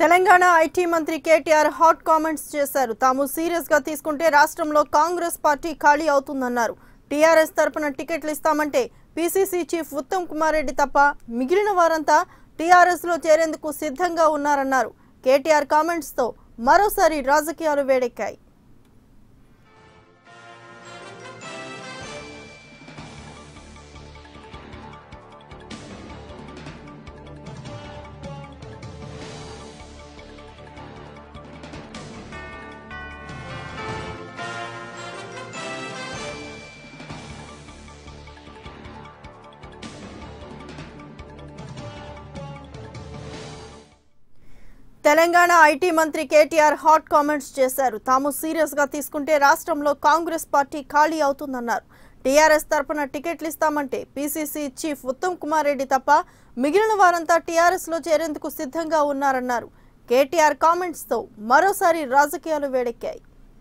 Telangana IT మంత్రి KTR hot comments చేశారు తాము సీరియస్ గా తీసుకుంటే రాష్ట్రంలో కాంగ్రెస్ పార్టీ ఖాళీ అవుతుందన్నారు టీఆర్ఎస్ తరపున టికెట్లు ఇస్తామంటే పీసీసీ చీఫ్ ఉత్తమ్ కుమార్ రెడ్డి తప్ప మిగిలిన వారంతా టీఆర్ఎస్ లో చేరేందుకు సిద్ధంగా ఉన్నారన్నారు కేటీఆర్ కామెంట్స్ తో మరోసారి రాజకీయాలు వేడెక్కాయి తెలంగాణ ఐటీ మంత్రి కేటీఆర్ హాట్ కామెంట్స్ చేశారు తాము సీరియస్ గా తీసుకుంటే రాష్ట్రంలో కాంగ్రెస్ పార్టీ ఖాళీ అవుతుందన్నారు టీఆర్ఎస్ తరపున టికెట్లు ఇస్తామంటే పీసీసీ చీఫ్ ఉత్తమ్ కుమార్ రెడ్డి తప్ప మిగిలిన వారంతా టీఆర్ఎస్ లో చేరేందుకు సిద్ధంగా ఉన్నారన్నారు కేటీఆర్ కామెంట్స్ తో మరోసారి రాజకీయాలు వేడెక్కాయి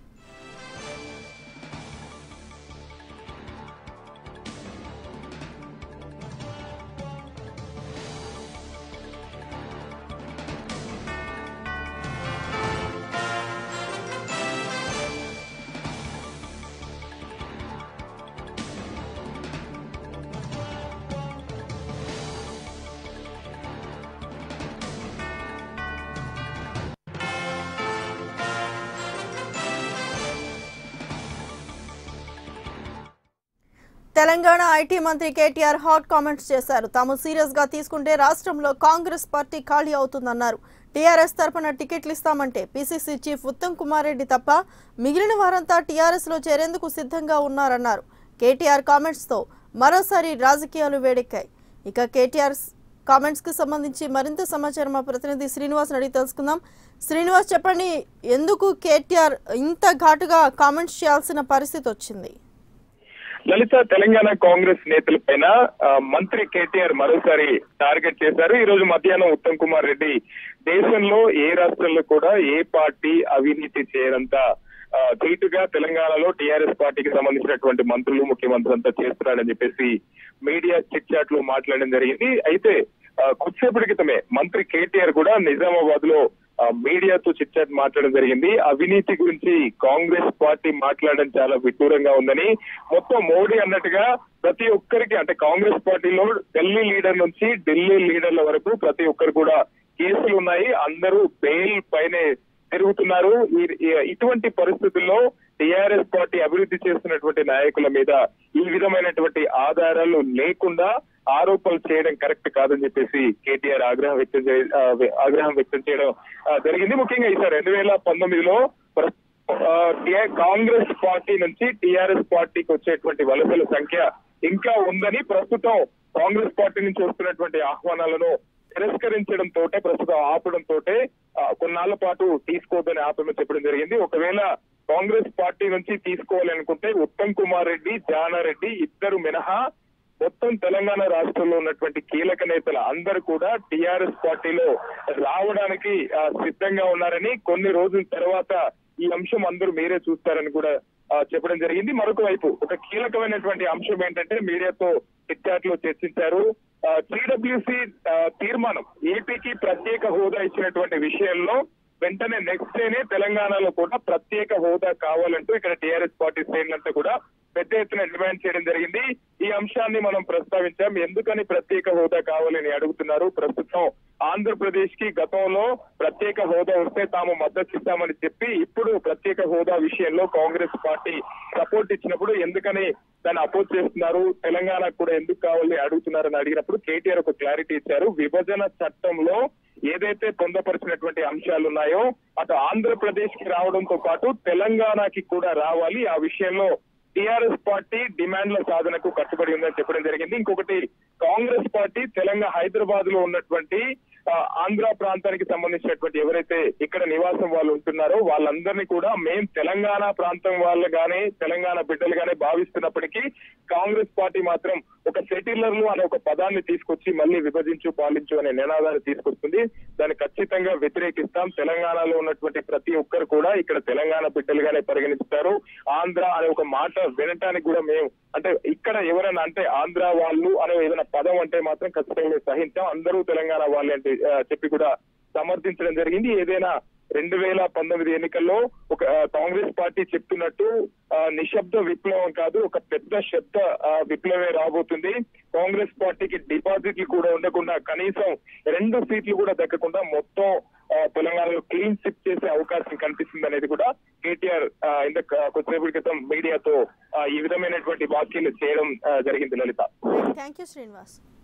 తెలంగాణ ఐటీ మంత్రి కేటీఆర్ హాట్ కామెంట్స్ చేశారు తాము సీరియస్ గా తీసుకుంటే రాష్ట్రంలో కాంగ్రెస్ పార్టీ ఖాళీ అవుతుందన్నారు టీఆర్ఎస్ తరపున టికెట్లు ఇస్తామంటే పీసీసీ చీఫ్ ఉత్తమ్ కుమార్ రెడ్డి తప్ప మిగిలిన వారంతా టీఆర్ఎస్ లో చేరేందుకు సిద్ధంగా ఉన్నారన్నారు కేటీఆర్ కామెంట్స్ తో మరోసారి రాజకీయాలు వేడెక్కాయి ఇక కేటీఆర్ కామెంట్స్ కి సంబంధించి మరింత సమాచారం మా ప్రతినిధి శ్రీనివాస్ అడిగి తెలుసుకుందాం శ్రీనివాస్ చెప్పండి ఎందుకు కేటీఆర్ ఇంత ఘాటుగా కామెంట్స్ చేయాల్సిన పరిస్థితి వచ్చింది లలిత తెలంగాణ కాంగ్రెస్ నేతల పైన మంత్రి కేటీఆర్ మరోసారి టార్గెట్ చేశారు ఈ రోజు మధ్యాహ్నం ఉత్తమ్ కుమార్ రెడ్డి దేశంలో ఏ రాష్ట్రంలో కూడా ఏ పార్టీ అవినీతి చేయనంత ఆ, ధీటుగా తెలంగాణలో టీఆర్ఎస్ పార్టీకి సంబంధించినటువంటి మంత్రులు ముఖ్యమంత్రి అంతా చేస్తున్నారని చెప్పేసి మీడియా చిట్ చాట్ లో మాట్లాడడం జరిగింది అయితే ఆ, కొద్దిసేపటి క్రితమే మంత్రి కేటీఆర్ కూడా నిజామాబాద్ లో ఆ, మీడియాతో చిట్ చాట్ మాట్లాడడం జరిగింది అవినీతి గురించి కాంగ్రెస్ పార్టీ మాట్లాడడం చాలా విడ్డూరంగా ఉందని మొత్తం మోడీ అన్నట్టుగా ప్రతి ఒక్కరికి అంటే కాంగ్రెస్ పార్టీలో ఢిల్లీ లీడర్ నుంచి ఢిల్లీ లీడర్ల వరకు ప్రతి ఒక్కరు కూడా కేసులు ఉన్నాయి అందరూ బెయిల్ పైనే తిరుగుతున్నారు ఈ- ఈ- ఇటువంటి పరిస్థితుల్లో టీఆర్ఎస్ పార్టీ అభివృద్ధి చేస్తున్నటువంటి నాయకుల మీద ఈ విధమైనటువంటి ఆధారాలు లేకుండా ఆరోపణలు చేయడం కరెక్ట్ కాదని చెప్పేసి కేటీఆర్ ఆగ్రహం వ్యక్తం చే ఆ, ఆగ్రహం వ్యక్తం చేయడం ఆ, జరిగింది ముఖ్యంగా ఈసారి రెండు వేల పంతొమ్మిదిలో ప్ర- ఆ, టి- కాంగ్రెస్ పార్టీ నుంచి టీఆర్ఎస్ పార్టీకి వచ్చేటువంటి వలసల సంఖ్య ఇంకా ఉందని ప్రస్తుతం కాంగ్రెస్ పార్టీ నుంచి వస్తున్నటువంటి ఆహ్వానాలను తిరస్కరించడం తోటే ప్రస్తుతం ఆపడం తోటే ఆ, కొన్నాళ్ల పాటు తీసుకోవద్దని ఆపమని చెప్పడం జరిగింది ఒకవేళ కాంగ్రెస్ పార్టీ నుంచి తీసుకోవాలనుకుంటే ఉత్తమ్ కుమార్ రెడ్డి జానారెడ్డి ఇద్దరు మినహా మొత్తం తెలంగాణ రాష్ట్రంలో ఉన్నటువంటి కీలక నేతలు అందరూ కూడా టీఆర్ఎస్ పార్టీలో రావడానికి ఆ, సిద్ధంగా ఉన్నారని కొన్ని రోజుల తర్వాత ఈ అంశం అందరూ మీరే చూస్తారని కూడా ఆ, చెప్పడం జరిగింది మరొక వైపు ఒక కీలకమైనటువంటి అంశం ఏంటంటే మీడియాతో చిట్చాట్ లో చర్చించారు టీడబ్ల్యూసి తీర్మానం ఏపీకి ప్రత్యేక హోదా ఇచ్చినటువంటి విషయంలో వెంటనే నెక్స్ట్ డేనే తెలంగాణలో కూడా ప్రత్యేక హోదా కావాలంటూ ఇక్కడ టీఆర్ఎస్ పార్టీ శ్రేణులంతా కూడా పెద్ద ఎత్తున డిమాండ్ చేయడం జరిగింది ఈ అంశాన్ని మనం ప్రస్తావించాం ఎందుకని ప్రత్యేక హోదా కావాలని అడుగుతున్నారు ప్రస్తుతం ఆంధ్రప్రదేశ్ కి గతంలో ప్రత్యేక హోదా వస్తే తాము మద్దతు ఇస్తామని చెప్పి ఇప్పుడు ప్రత్యేక హోదా విషయంలో కాంగ్రెస్ పార్టీ సపోర్ట్ ఇచ్చినప్పుడు ఎందుకని దాన్ని అపోజ్ చేస్తున్నారు తెలంగాణకు కూడా ఎందుకు కావాలి అడుగుతున్నారని అడిగినప్పుడు కేటీఆర్ ఒక క్లారిటీ ఇచ్చారు విభజన చట్టంలో ఏదైతే పొందపరిచినటువంటి అంశాలు ఉన్నాయో అటు ఆంధ్రప్రదేశ్ కి రావడంతో పాటు తెలంగాణకి కూడా రావాలి ఆ విషయంలో టిఆర్ఎస్ పార్టీ డిమాండ్ల సాధనకు కట్టుబడి ఉందని చెప్పడం జరిగింది ఇంకొకటి కాంగ్రెస్ పార్టీ తెలంగాణ హైదరాబాద్ లో ఉన్నటువంటి ఆ, ఆంధ్ర ప్రాంతానికి సంబంధించినటువంటి ఎవరైతే ఇక్కడ నివాసం వాళ్ళు ఉంటున్నారో వాళ్ళందరినీ కూడా మేం తెలంగాణ ప్రాంతం వాళ్ళు గానే తెలంగాణ బిడ్డలు గానే భావిస్తున్నప్పటికీ కాంగ్రెస్ పార్టీ మాత్రం ఒక సెటిలర్లు అనే ఒక పదాన్ని తీసుకొచ్చి మళ్ళీ విభజించు పాలించు అనే నినాదాన్ని తీసుకొస్తుంది దాన్ని ఖచ్చితంగా వ్యతిరేకిస్తాం తెలంగాణలో ఉన్నటువంటి ప్రతి ఒక్కరు కూడా ఇక్కడ తెలంగాణ బిడ్డలుగానే పరిగణిస్తారు ఆంధ్ర అనే ఒక మాట వినటానికి కూడా మేము అంటే ఇక్కడ ఎవరైనా అంటే ఆంధ్ర వాళ్ళు అనే ఏదైనా పదం అంటే మాత్రం ఖచ్చితంగా మేము సహించాం అందరూ తెలంగాణ వాళ్ళే అంటే ఆ, చెప్పి కూడా సమర్థించడం జరిగింది ఏదైనా రెండు వేల పంతొమ్మిది ఎన్నికల్లో ఒక ఆ, కాంగ్రెస్ పార్టీ చెప్తున్నట్టు ఆ, నిశ్శబ్ద విప్లవం కాదు ఒక పెద్ద శబ్ద ఆ, విప్లవమే రాబోతుంది కాంగ్రెస్ పార్టీకి డిపాజిట్లు కూడా ఉండకుండా కనీసం రెండు సీట్లు కూడా దక్కకుండా మొత్తం ఆ, తెలంగాణలో క్లీన్ స్విప్ చేసే అవకాశం కనిపిస్తుంది అనేది కూడా కేటీఆర్ ఆ, ఇంత కొద్దిసేపటి క్రితం మీడియాతో ఆ, ఈ విధమైనటువంటి వ్యాఖ్యలు చేయడం ఆ, జరిగింది లలిత థ్యాంక్ యూ శ్రీనివాస్